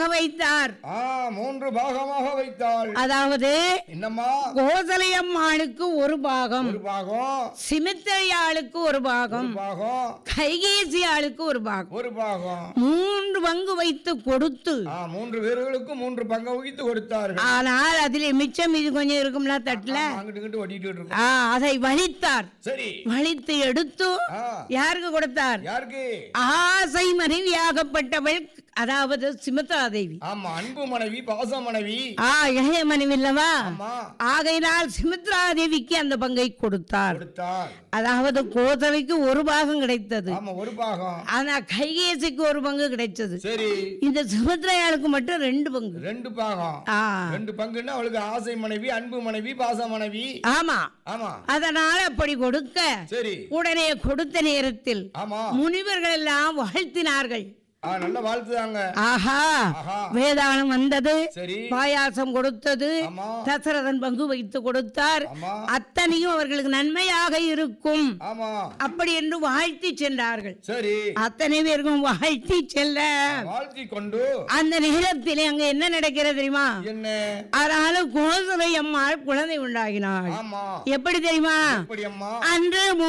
வைத்தார் ஆ மூன்று பாகமாக வைத்தாள் அதாவது என்னம்மா கோசலை அம்மாளுக்கு ஒரு பாகம் ஒரு பாகம் சிமித்தையாளுக்கு ஒரு பாகம் ஒரு பாகம் கைகேசி ஆளுக்கு ஒரு பாகம் ஒரு பாகம் மூன்று பங்கு வைத்து கொடுத்து ஆ மூன்று பேர்களுக்கும் மூன்று பங்கு வகித்து கொடுத்தார்கள் ஆனால் அதில் மிச்சம் இது கொஞ்சம் இருக்கும்ல தட்டுல ஆமா, அங்கிட்டு இங்கிட்டு ஒட்டிட்டு இருக்கோம் ஆ, அதை வலித்தார் சரி வலித்து எடுத்து ஆ யாருக்கு கொடுத்தார் யாருக்கு ஆசை மனைவியாகப்பட்டவள் அதாவது சிமத்ரா தேவி ஆமா அன்பு மனைவி பாச மனைவி ஆ இளைய மனைவி இல்லவா ஆமா ஆகையினால் சுமித்ரா தேவிக்கு அந்த பங்கை கொடுத்தார் கொடுத்தார் அதாவது கோதவைக்கு ஒரு பாகம் கிடைத்தது ஆமா ஒரு பாகம் ஆனா கைகேசிக்கு ஒரு பங்கு கிடைச்சது சரி இந்த சுமித்ரையாளுக்கு மட்டும் ரெண்டு பங்கு ரெண்டு பாகம் ஆ ரெண்டு பங்குன்னா அவளுக்கு ஆசை மனைவி அன்பு மனைவி பாச மனைவி ஆமா ஆமா அதனால அப்படி கொடுக்க சரி உடனே கொடுத்த நேரத்தில் ஆமா முனிவர்கள் எல்லாம் வாழ்த்தினார்கள் ஆ நல்ல வாழ்த்துதாங்க ஆஹா ஆஹா வேதாளம் வந்தது சரி பாயாசம் கொடுத்தது ஆமா தசரதன் பங்கு வைத்து கொடுத்தார் ஆமா அத்தனையும் அவர்களுக்கு நன்மையாக இருக்கும் ஆமா அப்படி என்று வாழ்த்தி சென்றார்கள் சரி அத்தனை பேருக்கும் வாழ்த்தி செல்ல வாழ்த்தி கொண்டு அந்த நேரத்தில் அங்க என்ன நடக்கிறது தெரியுமா என்ன அதனால கோசலை அம்மாள் குழந்தை உண்டாகினாள் ஆமா எப்படி தெரியுமா எப்படி அம்மா அன்று